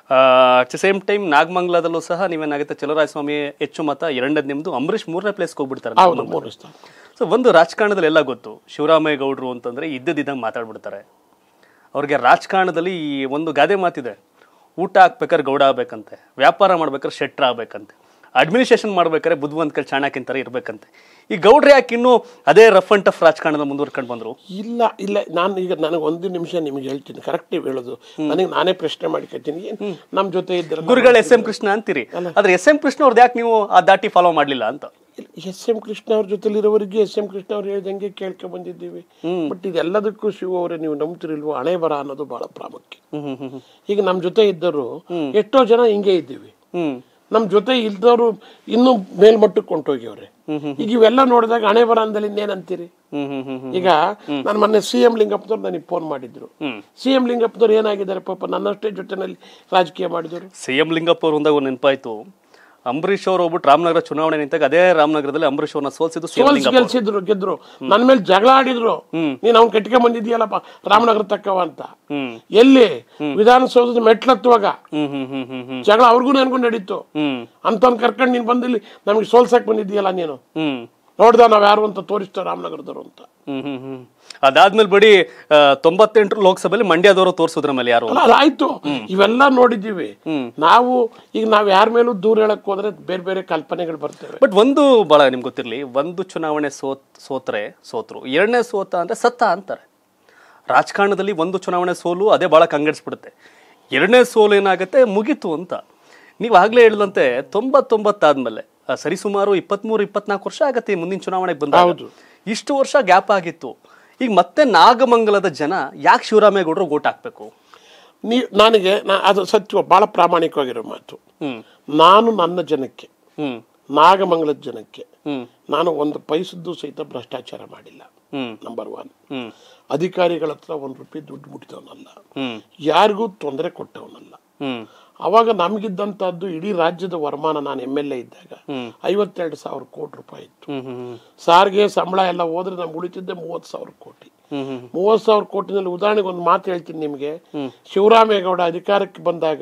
At the same time ನಾಗಮಂಗಲದಲ್ಲೂ ಸಹ ನೀವೇನಾಗುತ್ತೆ ಚಲರಾಯ ಸ್ವಾಮಿ ಹೆಚ್ಚು ಮತ ಎರಡನೇದು ನಿಮ್ದು ಅಂಬರೀಷ್ ಮೂರನೇ ಪ್ಲೇಸ್ಗೆ ಹೋಗ್ಬಿಡ್ತಾರೆ ಹೌದು ಮೂರು ಸ್ಥಾನ ಸೊ ಒಂದು ರಾಜಕಾರಣದಲ್ಲಿ ಎಲ್ಲ ಗೊತ್ತು ಶಿವರಾಮಯ್ಯ ಗೌಡ್ರು ಅಂತಂದ್ರೆ ಇದ್ದದಿದ್ದಂಗೆ ಮಾತಾಡ್ಬಿಡ್ತಾರೆ ಅವ್ರಿಗೆ ರಾಜಕಾರಣದಲ್ಲಿ ಈ ಒಂದು ಗಾದೆ ಮಾತಿದೆ ಊಟ ಹಾಕ್ಬೇಕಾದ್ರೆ ಗೌಡ ಆಗ್ಬೇಕಂತೆ ವ್ಯಾಪಾರ ಮಾಡ್ಬೇಕಾದ್ರೆ ಶೆಟ್ರ ಆಗ್ಬೇಕಂತೆ ಅಡ್ಮಿನಿಸ್ಟ್ರೇಷನ್ ಮಾಡ್ಬೇಕಾದ್ರೆ ಬುದ್ಧಿವಂತ ಕೈ ಚಾಣಕ್ಯನ ಥರ ಇರ್ಬೇಕಂತೆ ಈ ಗೌಡ್ರು ಯಾಕೆ ಇನ್ನೂ ಅದೇ ರಫ್ ಅಂಡ್ ಟಫ್ ರಾಜಕಾರಣದ ಮುಂದುವರ್ಕೊಂಡು ಬಂದ್ರು ಇಲ್ಲ ಇಲ್ಲ ನಾನು ಈಗ ನನಗೆ ಒಂದು ನಿಮಿಷ ನಿಮ್ಗೆ ಹೇಳ್ತೀನಿ ಕರೆಕ್ಟ್ ನೀವು ಹೇಳೋದು ನನಗೆ ನಾನೇ ಪ್ರಶ್ನೆ ಮಾಡ್ಕೊತೀನಿ ನಮ್ಮ ಜೊತೆ ಇದ್ರಲ್ಲ ಗುರುಗಳು ಎಸ್ ಎಂ ಕೃಷ್ಣ ಅಂತೀರಿ ಆದ್ರೆ ಎಸ್ ಎಂ ಕೃಷ್ಣ ಅವ್ರದ್ದು ಯಾಕೆ ನೀವು ಆ ದಾಟಿ ಫಾಲೋ ಮಾಡ್ಲಿಲ್ಲ ಅಂತ ಎಸ್ ಎಂ ಕೃಷ್ಣ ಅವ್ರ ಜೊತೆಲಿರೋವರೆಗೆ ಎಸ್ ಎಂ ಕೃಷ್ಣ ಅವ್ರು ಹೇಳ್ದಂಗೆ ಕೇಳ್ಕೊ ಬಂದಿದ್ದೀವಿ ಬಟ್ ಇದೆಲ್ಲದಕ್ಕೂ ಶಿವ ಅವರೇ ನೀವು ನಂಬ್ತಿರಿಲ್ವೋ ಹಣೆ ಬರ ಅನ್ನೋದು ಬಹಳ ಪ್ರಾಮುಖ್ಯ ಹ್ಮ್ ಹ್ಮ್ ಹ್ಮ್ ಈಗ ನಮ್ಮ ಜೊತೆ ಇದ್ದರು ಎಷ್ಟೋ ಜನ ಹಿಂಗೆ ಇದ್ದೀವಿ ಹ್ಮ್ ನಮ್ಮ ಜೊತೆ ಇಲ್ದವರು ಇನ್ನೂ ಮೇಲ್ಮಟ್ಟಕ್ಕೆ ಕೊಂಟೋಗ್ಯವ್ರೆ ಈಗ ಇವೆಲ್ಲ ನೋಡಿದಾಗ ಹಣೆ ಬರ ಅಂದಲ್ಲಿ ಇನ್ನೇನಂತೀರಿ ಹ್ಮ್ ಹ್ಮ್ ಹ್ಮ್ ಹ್ಮ್ ಈಗ ನಾನು ಮೊನ್ನೆ ಸಿ ಎಂ ಲಿಂಗಪ್ಪನವ್ರು ನನಗೆ ಫೋನ್ ಮಾಡಿದ್ರು ಸಿ ಎಂ ಲಿಂಗಪ್ಪನವ್ರು ಏನಾಗಿದ್ದಾರೆ ಪಾಪ ನನ್ನಷ್ಟೇ ಜೊತೆನಲ್ಲಿ ರಾಜಕೀಯ ಮಾಡಿದ್ರು ಸಿ ಎಂ ಲಿಂಗಪ್ಪ ಅವ್ರು ಒಂದಾಗ ಒಂದು ನೆನಪಾಯ್ತು ಅಂಬರೀಶ್ ಅವ್ರು ಹೋಗ್ಬಿಟ್ಟು ರಾಮನಗರ ಚುನಾವಣೆ ನಿಂತಾಗ ಅದೇ ರಾಮನಗರದಲ್ಲಿ ಅಂಬರೀಶ್ ಅವ್ರನ್ನ ಸೋಲ್ಸಿದ್ದು ಸಿ ಎಂ ಸೋಲ್ಸ್ ಲಿಂಗಪ್ಪ ಗೆಲ್ಸಿದ್ರು ಗೆದ್ರು ನನ್ನ ಮೇಲೆ ಜಗಳ ಆಡಿದ್ರು ನೀನ್ ಅವ್ನ್ ಕಟ್ಕೊಂಡ್ ಬಂದಿದ್ಯಲ್ಲಪ್ಪ ರಾಮನಗರ ತಕ್ಕವ ಅಂತ ಹ್ಮ್ ಎಲ್ಲಿ ವಿಧಾನಸೌಧದ ಮೆಟ್ಲತ್ತುವಾಗ ಹ್ಮ್ ಹ್ಮ್ ಹ್ಮ್ ಹ್ಮ್ ಹ್ಮ್ ಜಗಳ ಅವ್ರಿಗೂ ನನ್ಗೂ ನಡೀತು ಹ್ಮ್ ಅಂತವ್ನ್ ಕರ್ಕೊಂಡ್ ನೀನ್ ಬಂದಿಲ್ಲಿ ನಮ್ಗೆ ಸೋಲ್ಸಕ್ ಬಂದಿದ್ಯಲ್ಲ ನೀನು ಹ್ಮ್ ನೋಡ್ದ ನಾವ್ ಯಾರು ಅಂತ ತೋರಿಸ್ತಾರ ರಾಮನಗರದವ್ರು ಅಂತ ಹ್ಮ್ ಹ್ಮ್ ಹ್ಮ್ ಅದಾದ್ಮೇಲೆ ಬಡಿ ಆ, ತೊಂಬತ್ತೆಂಟರ ಲೋಕಸಭೆಯಲ್ಲಿ ಮಂಡ್ಯದವರು ತೋರಿಸಿದ್ರ ಮೇಲೆ ಯಾರು ಅಲ್ಲ ಅದಾಯ್ತು ಇವೆಲ್ಲ ನೋಡಿದ್ದೀವಿ ನಾವು ಈಗ ನಾವ್ ಯಾರ ಮೇಲೂ ದೂರ ಹೇಳಕ್ ಹೋದ್ರೆ ಬೇರೆ ಬೇರೆ ಕಲ್ಪನೆಗಳು ಬರ್ತವೆ ಬಟ್ ಒಂದು ಬಹಳ ನಿಮ್ಗೆ ಗೊತ್ತಿರಲಿ ಒಂದು ಚುನಾವಣೆ ಸೋತ್ ಸೋತ್ರೆ ಸೋತ್ರು ಎರಡನೇ ಸೋತ ಅಂದ್ರೆ ಸತ್ತ ಅಂತಾರೆ ರಾಜಕಾರಣದಲ್ಲಿ ಒಂದು ಚುನಾವಣೆ ಸೋಲು ಅದೇ ಬಹಳ ಕಂಗೆಡಿಸ್ಬಿಡುತ್ತೆ ಎರಡನೇ ಸೋಲು ಏನಾಗುತ್ತೆ ಮುಗೀತು ಅಂತ ನೀವು ಆಗ್ಲೇ ಹೇಳಿದಂತೆ ತೊಂಬತ್ತೊಂಬತ್ತಾದ್ಮೇಲೆ ಆ, ಸರಿಸುಮಾರು ಇಪ್ಪತ್ಮೂರು ಇಪ್ಪತ್ನಾಲ್ಕು ವರ್ಷ ಆಗತ್ತೆ ಈ ಮುಂದಿನ ಚುನಾವಣೆಗೆ ಬಂದ ಹೌದು. ಇಷ್ಟು ವರ್ಷ ಗ್ಯಾಪ್ ಆಗಿತ್ತು ಈಗ ಮತ್ತೆ ನಾಗಮಂಗಲದ ಜನ ಯಾಕೆ ಶಿವರಾಮೇಗೌಡರು ಓಟ್ ಹಾಕ್ಬೇಕು ನೀ ನನಗೆ ನಾ- ಅದು ಸತ್ಯ ಬಹಳ ಪ್ರಾಮಾಣಿಕವಾಗಿರೋ ಮಾತು ಹ್ಮ್ ನಾನು ನನ್ನ ಜನಕ್ಕೆ ಹ್ಮ್ ನಾಗಮಂಗಲದ ಜನಕ್ಕೆ ಹ್ಮ್ ನಾನು ಒಂದು ಪೈಸದ್ದು ಸಹಿತ ಭ್ರಷ್ಟಾಚಾರ ಮಾಡಿಲ್ಲ ಹ್ಮ್ ನಂಬರ್ ಒನ್ ಹ್ಮ್ ಅಧಿಕಾರಿಗಳ ಹತ್ರ ಒಂದು ರೂಪಾಯಿ ದುಡ್ಡು ಮುಟ್ಟಿದವನಲ್ಲ ಹ್ಮ್ ಯಾರಿಗೂ ತೊಂದರೆ ಕೊಟ್ಟವನಲ್ಲ ಹ್ಮ್ ಅವಾಗ ನಮಗಿದ್ದಂಥದ್ದು ಇಡೀ ರಾಜ್ಯದ ವರಮಾನ ನಾನು ಎಮ್ ಎಲ್ ಎ ಇದ್ದಾಗ ಐವತ್ತೆರಡು ಸಾವಿರ ಕೋಟಿ ರೂಪಾಯಿ ಇತ್ತು ಹ್ಮ್ ಹ್ಮ್ ಸಾರಿಗೆ ಸಂಬಳ ಎಲ್ಲ ಹೋದ್ರೆ ನಮ್ಗೆ ಉಳಿತಿದ್ದೆ ಮೂವತ್ತು ಸಾವಿರ ಕೋಟಿ ಹ್ಮ್ ಹ್ಮ್ ಮೂವತ್ತು ಸಾವಿರ ಕೋಟಿನಲ್ಲಿ ಉದಾಹರಣೆಗೆ ಒಂದು ಮಾತು ಹೇಳ್ತೀನಿ ನಿಮಗೆ ಶಿವರಾಮೇಗೌಡ ಅಧಿಕಾರಕ್ಕೆ ಬಂದಾಗ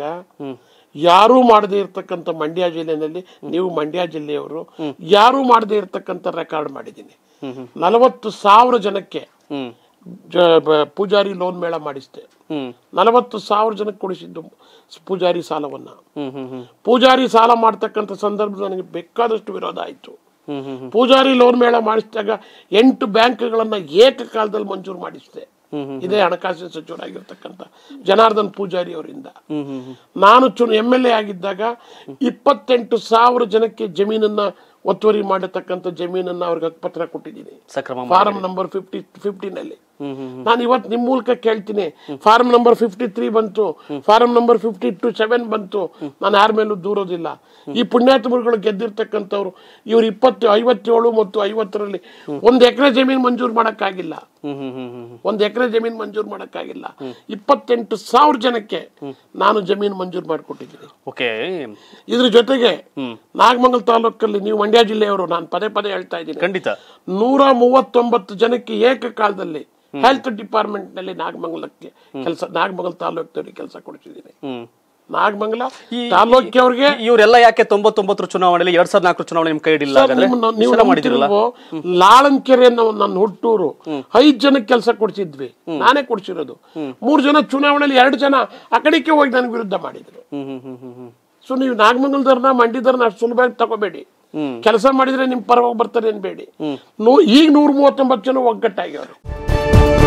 ಯಾರೂ ಮಾಡದೇ ಇರತಕ್ಕಂಥ ಮಂಡ್ಯ ಜಿಲ್ಲೆನಲ್ಲಿ ನೀವು ಮಂಡ್ಯ ಜಿಲ್ಲೆಯವರು ಯಾರೂ ಮಾಡದೇ ಇರತಕ್ಕಂಥ ರೆಕಾರ್ಡ್ ಮಾಡಿದ್ದೀನಿ ನಲವತ್ತು ಸಾವಿರ ಜನಕ್ಕೆ ಹ್ಮ್ ಜ- ಬ- ಪೂಜಾರಿ ಲೋನ್ ಮೇಳ ಮಾಡಿಸ್ದೆ ಹ್ಮ್ ನಲವತ್ತು ಸಾವಿರ ಜನಕ್ಕೆ ಕೊಡಿಸಿದ್ದು ಪೂಜಾರಿ ಸಾಲವನ್ನ ಹ್ಮ್ ಹ್ಮ್ ಹ್ಮ್ ಪೂಜಾರಿ ಸಾಲ ಮಾಡ್ತಕ್ಕಂಥ ಸಂದರ್ಭದಲ್ಲಿ ನನಗೆ ಬೇಕಾದಷ್ಟು ವಿರೋಧ ಆಯಿತು ಹ್ಮ್ ಹ್ಮ್ ಹ್ಮ್ ಪೂಜಾರಿ ಲೋನ್ ಮೇಳ ಮಾಡಿಸಿದಾಗ ಎಂಟು ಬ್ಯಾಂಕ್ಗಳನ್ನ ಏಕಕಾಲದಲ್ಲಿ ಮಂಜೂರು ಮಾಡಿಸಿದೆ ಇದೇ ಹಣಕಾಸಿನ ಸಚಿವರಾಗಿರ್ತಕ್ಕಂಥ ಜನಾರ್ದನ್ ಪೂಜಾರಿ ಅವರಿಂದ ಹ್ಮ್ ಹ್ಮ್ ಹ್ಮ್ ನಾನು ಚುನ ಎಮ್ ಎಲ್ ಎ ಆಗಿದ್ದಾಗ ಇಪ್ಪತ್ತೆಂಟು ಸಾವಿರ ಜನಕ್ಕೆ ಜಮೀನನ್ನ ಒತ್ತುವರಿ ಮಾಡತಕ್ಕಂಥ ಜಮೀನನ್ನ ಅವ್ರಿಗೆ ಪತ್ರ ಕೊಟ್ಟಿದ್ದೀನಿ ಸಕ್ರಮ ಫಾರಂ ನಂಬರ್ ಫಿಫ್ಟಿ ಫಿಫ್ಟಿನಲ್ಲಿ ಹ್ಮ್ ಹ್ಮ್ ನಾನು ಇವತ್ತು ನಿಮ್ಮ ಮೂಲಕ ಕೇಳ್ತೀನಿ ಫಾರಂ ನಂಬರ್ ಫಿಫ್ಟಿ ತ್ರೀ ಬಂತು form number fifty two seven ಬಂತು ನಾನು ಯಾರ ಮೇಲೂ ದೂರೋದಿಲ್ಲ ಈ ಪುಣ್ಯಾತ್ಮರುಗಳು ಗೆದ್ದಿರ್ತಕ್ಕಂಥವ್ರು ಇವ್ರು ಇಪ್ಪತ್ತು ಐವತ್ತೇಳು ಮತ್ತು ಐವತ್ತರಲ್ಲಿ ಒಂದು ಎಕರೆ ಜಮೀನು ಮಂಜೂರು ಮಾಡೋಕ್ಕಾಗಿಲ್ಲ ಹ್ಮ್ ಹ್ಮ್ ಹ್ಮ್ ಹ್ಮ್ ಒಂದು ಎಕರೆ ಜಮೀನು ಮಂಜೂರು ಮಾಡೋಕ್ಕಾಗಿಲ್ಲ ಇಪ್ಪತ್ತೆಂಟು ಸಾವಿರ ಜನಕ್ಕೆ ನಾನು ಜಮೀನು ಮಂಜೂರು ಮಾಡಿಕೊಟ್ಟಿದ್ದೀನಿ ಓಕೆ ಇದ್ರ ಜೊತೆಗೆ ನಾಗಮಂಗಲ ತಾಲೂಕಲ್ಲಿ ನೀವು ಮಂಡ್ಯ ಜಿಲ್ಲೆಯವರು ನಾನು ಪದೇ ಪದೇ ಹೇಳ್ತಾ ಇದ್ದೀನಿ ಖಂಡಿತ ನೂರ ಮೂವತ್ತೊಂಬತ್ತು ಜನಕ್ಕೆ ಏಕಕಾಲದಲ್ಲಿ ಹೆಲ್ತ್ ಡಿಪಾರ್ಟ್ಮೆಂಟ್ ನಲ್ಲಿ ನಾಗಮಂಗಲಕ್ಕೆ ಕೆಲಸ ನಾಗಮಂಗಲ ತಾಲೂಕಿನವ್ರಿಗೆ ಕೆಲಸ ಕೊಡಿಸಿದ್ದೀನಿ ಹ್ಮ್ ನಾಗಮಂಗಲ ತಾಲೂಕಿಯವ್ರಿಗೆ ಇವರೆಲ್ಲ ಯಾಕೆ ತೊಂಬತ್ತೊಂಬತ್ತರ ಚುನಾವಣೆಯಲ್ಲಿ ಎರಡ್ ಸಾವಿರದ ನಾಲ್ಕರ ಚುನಾವಣೆ ನಿಮ್ ಕೈ ಹಿಡಿಲ್ಲ ಹಾಗಾದ್ರೆ ನಿಮ್ಮ- ನೀವು ಇಷ್ಟೆಲ್ಲ ಮಾಡಿದಿರಲ್ಲ ನಂಬ್ತಿಲ್ವೋ, ಲಾಳಂಕೆರೆ ಅನ್ನೋ ನನ್ನ ಹುಟ್ಟೂರು ಐದ್ ಜನಕ್ಕೆ ಕೆಲಸ ಕೊಡ್ಸಿದ್ವಿ ನಾನೇ ಕೊಡ್ಸಿರೋದು ಮೂರ್ ಜನ ಚುನಾವಣೆಯಲ್ಲಿ ಎರಡು ಜನ ಆ ಕಡೆಗೆ ಹೋಗಿ ನನಗೆ ವಿರುದ್ಧ ಮಾಡಿದ್ರು ಹ್ಮ್ ಹ್ಮ್ ಹ್ಮ್ ಹ್ಮ್ ಹ್ಮ್ ಸೊ ನೀವು ನಾಗಮಂಗಲದವ್ರನ್ನ ಮಂಡ್ಯದವ್ರನ್ನ ಅಷ್ಟು ಸುಲಭವಾಗಿ ತಗೋಬೇಡಿ ಕೆಲಸ ಮಾಡಿದ್ರೆ ನಿಮ್ ಪರವಾಗಿ ಬರ್ತಾರೆ ಅನ್ಬೇಡಿ ನೂ- ಈಗ ನೂರ ಮೂವತ್ತೊಂಬತ್ತು ಜನ ಒಗ್ಗಟ್ಟಾಗ್ಯವ್ರು